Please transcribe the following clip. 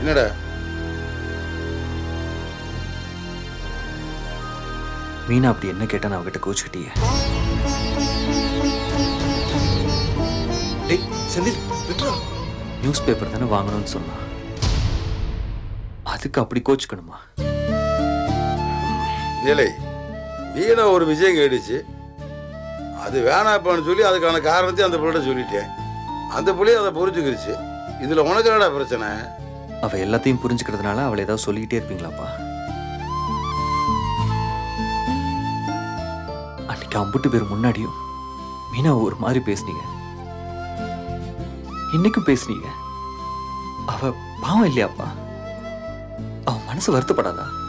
என்னடா மீனா அப்படி என்ன கேட்டா நான் அவகிட்ட கோச்சுக்கிட்டியே டேய் செந்தில் விட்றா நியூஸ் பேப்பர் தானே வாங்கணும்னு சொன்னா அதுக்கு அப்படி கோச்சுக்கணுமா நிலை வீணா ஒரு விஷயம் கேட்டுச்சு அது வேணாப்பான்னு சொல்லி அதுக்கான காரணத்தையும் அந்த பிள்ளைகிட்ட சொல்லிட்டேன் அந்த பிள்ளைய அதை புரிஞ்சுக்கிருச்சு இதுல உனக்கு என்னடா பிரச்சனை அவ எல்லாத்தையும் புரிஞ்சுக்கிறதுனால அவளை ஏதாவது சொல்லிக்கிட்டே இருப்பீங்களாப்பா அன்னைக்கு அம்புட்டு பேர் முன்னாடியும் மீனா ஒரு மாதிரி பேசுனீங்க இன்னைக்கும் பேசுனீங்க அவ பாவம் இல்லையாப்பா அவ மனசு வருத்தப்படாதா